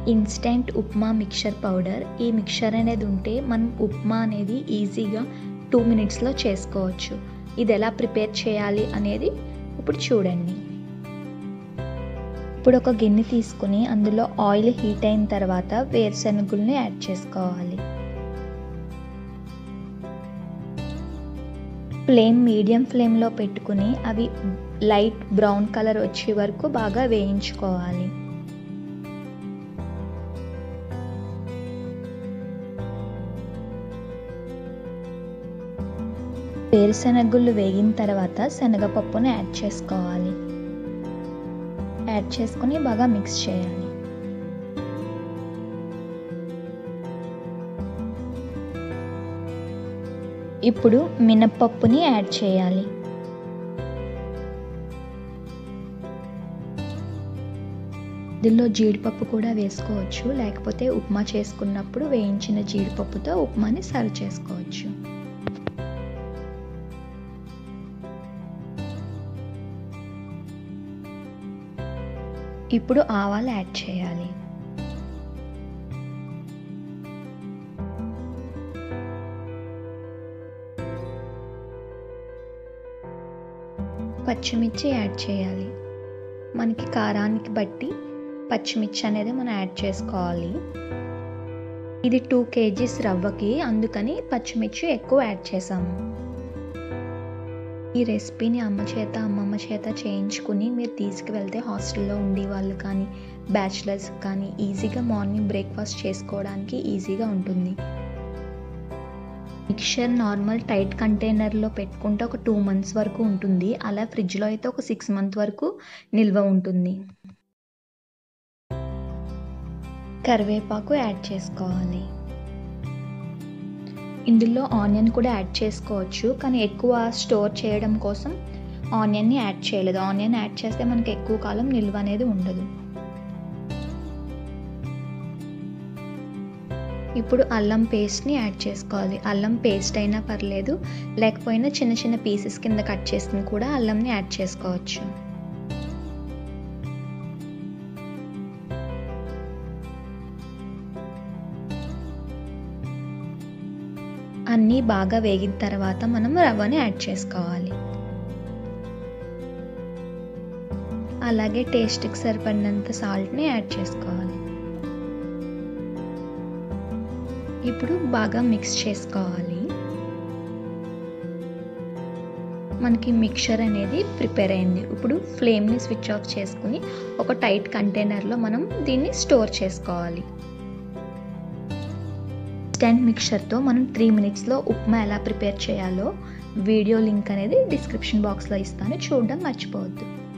instant upma mixture powder ఈ mixture అనేది ఉంటే మనం ఉప్మా అనేది ఈజీగా టూ మినిట్స్లో చేసుకోవచ్చు ఇది ఎలా ప్రిపేర్ చేయాలి అనేది ఇప్పుడు చూడండి ఇప్పుడు ఒక గిన్నె తీసుకుని అందులో ఆయిల్ హీట్ అయిన తర్వాత వేరుశనగుల్ని యాడ్ చేసుకోవాలి ఫ్లేమ్ మీడియం ఫ్లేమ్లో పెట్టుకుని అవి లైట్ బ్రౌన్ కలర్ వచ్చే వరకు బాగా వేయించుకోవాలి వేరుశనగుళ్ళు వేగిన తర్వాత శనగపప్పును యాడ్ చేసుకోవాలి యాడ్ చేసుకుని బాగా మిక్స్ చేయాలి ఇప్పుడు మినప్పప్పుని యాడ్ చేయాలి దీనిలో జీడిపప్పు కూడా వేసుకోవచ్చు లేకపోతే ఉప్మా చేసుకున్నప్పుడు వేయించిన జీడిపప్పుతో ఉప్మాని సర్వ్ చేసుకోవచ్చు ఇప్పుడు ఆవాలు యాడ్ చేయాలి పచ్చిమిర్చి యాడ్ చేయాలి మనకి కారానికి బట్టి పచ్చిమిర్చి అనేది మనం యాడ్ చేసుకోవాలి ఇది టూ కేజీస్ రవ్వకి అందుకని పచ్చిమిర్చి ఎక్కువ యాడ్ చేసాము ఈ రెసిపీని అమ్మ చేత అమ్మమ్మ చేత చేయించుకుని మీరు తీసుకువెళ్తే హాస్టల్లో ఉండే వాళ్ళు కానీ బ్యాచిలర్స్ కానీ ఈజీగా మార్నింగ్ బ్రేక్ఫాస్ట్ చేసుకోవడానికి ఈజీగా ఉంటుంది మిక్చర్ నార్మల్ టైట్ కంటైనర్లో పెట్టుకుంటే ఒక టూ మంత్స్ వరకు ఉంటుంది అలా ఫ్రిడ్జ్లో అయితే ఒక సిక్స్ మంత్ వరకు నిల్వ ఉంటుంది కరివేపాకు యాడ్ చేసుకోవాలి ఇందులో ఆనియన్ కూడా యాడ్ చేసుకోవచ్చు కానీ ఎక్కువ స్టోర్ చేయడం కోసం ఆనియన్ని యాడ్ చేయలేదు ఆనియన్ యాడ్ చేస్తే మనకి ఎక్కువ కాలం నిల్వ అనేది ఉండదు ఇప్పుడు అల్లం పేస్ట్ని యాడ్ చేసుకోవాలి అల్లం పేస్ట్ అయినా పర్లేదు లేకపోయినా చిన్న చిన్న పీసెస్ కింద కట్ చేసుకుని కూడా అల్లంని యాడ్ చేసుకోవచ్చు అన్నీ బాగా వేగిన తర్వాత మనం రవ్వని యాడ్ చేసుకోవాలి అలాగే టేస్ట్కి సరిపడినంత సాల్ట్ని యాడ్ చేసుకోవాలి ఇప్పుడు బాగా మిక్స్ చేసుకోవాలి మనకి మిక్చర్ అనేది ప్రిపేర్ అయింది ఇప్పుడు ఫ్లేమ్ని స్విచ్ ఆఫ్ చేసుకుని ఒక టైట్ కంటైనర్లో మనం దీన్ని స్టోర్ చేసుకోవాలి ఇన్స్టెంట్ మిక్చర్తో మనం త్రీ మినిట్స్లో ఉప్మా ఎలా ప్రిపేర్ చేయాలో వీడియో లింక్ అనేది డిస్క్రిప్షన్ బాక్స్లో ఇస్తాను చూడడం మర్చిపోవద్దు